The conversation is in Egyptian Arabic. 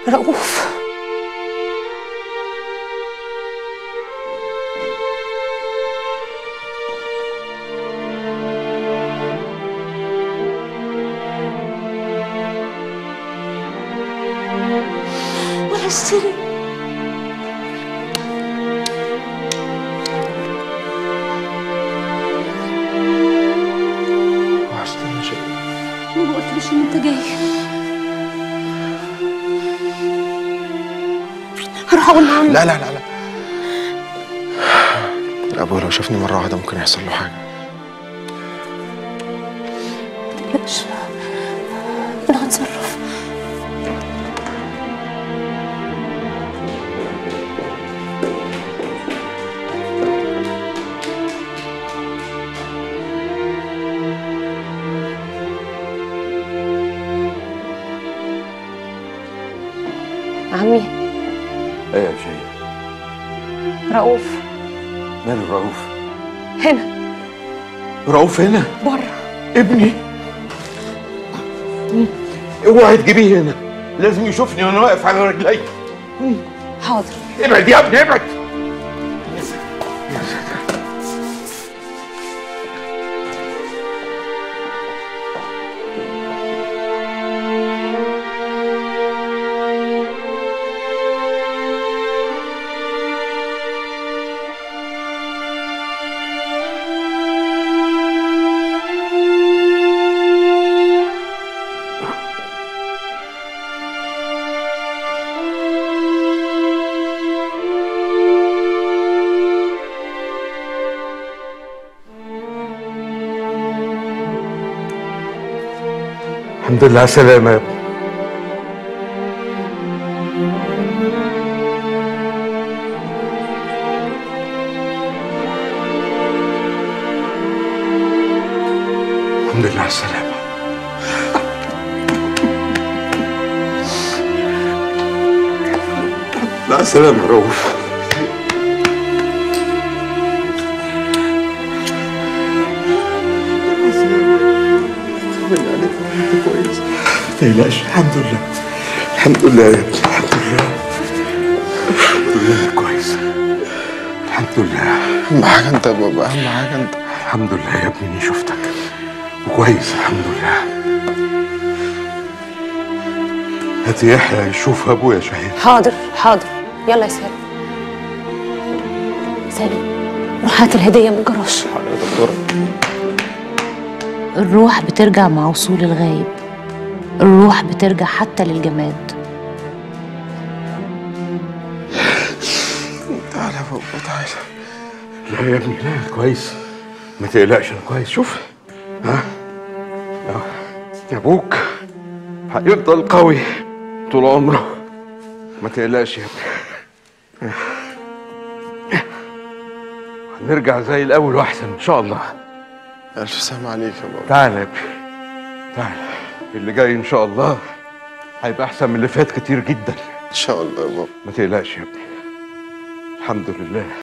رؤوف وحشتني وحشتني يا شيخ ما قلتليش ان انت جاي هروح اقول معاهم لا لا لا لا ابويا لو شافني مره واحده ممكن يحصل له حاجه متقلقش انا هتصرف عمي ايه يا شيخ رؤوف مال رؤوف هنا رؤوف هنا بره ابني اوعي تجيبيه هنا لازم يشوفني وانا واقف على رجلي حاضر ابعد يا ابني ابعد الحمد لله على السلامة يا ابني الحمد لله على السلامة لا سلام يا رؤوف ما تقلقش الحمد لله الحمد لله يا ابني الحمد لله الحمد لله كويس الحمد لله اهم حاجه انت يا بابا اهم حاجه انت الحمد لله يا ابني اني شفتك وكويس الحمد لله هات يحيى يشوف ابويا شهيد حاضر حاضر يلا يا سالم سالم روح هات الهدية من الجراج يا دكتوره الروح بترجع مع وصول الغايب الروح بترجع حتى للجماد تعالى يا بابا تعالى لا يا ابني لا كويس ما تقلقش انا كويس شوف ها أهو. يا ابوك هيفضل قوي طول عمره ما تقلقش يا ابني هنرجع زي الاول واحسن ان شاء الله الف سلام عليك يا بابا تعال يا ابني تعال اللي جاي ان شاء الله هيبقى احسن من اللي فات كتير جدا ان شاء الله يا بابا ما تقلقش يا ابني الحمد لله